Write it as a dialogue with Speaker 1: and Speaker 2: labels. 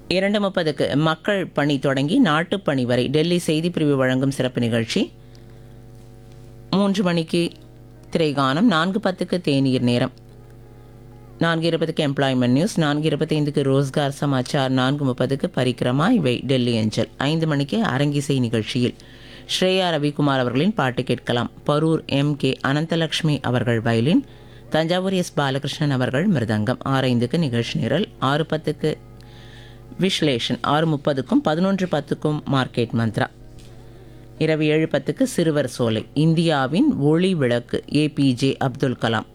Speaker 1: இரண்டு முப்பதுக்கு மக்கள் பணி தொடங்கி நாட்டுப் பணி வரை டெல்லி செய்திப்பிரிவு வழங்கும் சிறப்பு நிகழ்ச்சி மூன்று மணிக்கு திரைகானம் நான்கு பத்துக்கு தேநீர் நேரம் நான்கு இருபதுக்கு எம்ப்ளாய்மெண்ட் நியூஸ் நான்கு இருபத்தைந்துக்கு ரோஸ்கார் சமாச்சார் நான்கு முப்பதுக்கு பரிக்கிரமா இவை டெல்லி அஞ்சல் ஐந்து மணிக்கு அரங்கிசை நிகழ்ச்சியில் ஸ்ரேயா ரவிக்குமார் அவர்களின் பாட்டு கேட்கலாம் பரூர் எம் கே அனந்தலக்ஷ்மி அவர்கள் வயலின் தஞ்சாவூர் எஸ் பாலகிருஷ்ணன் அவர்கள் மிருதங்கம் ஆறு ஐந்துக்கு நிகழ்ச்சி நிரல் ஆறு பத்துக்கு விஸ்லேஷன் ஆறு முப்பதுக்கும் பதினொன்று பத்துக்கும் மார்க்கெட் மந்த்ரா இரவு ஏழு பத்துக்கு சிறுவர் சோலை இந்தியாவின் ஒளி விளக்கு ஏபிஜே அப்துல் கலாம்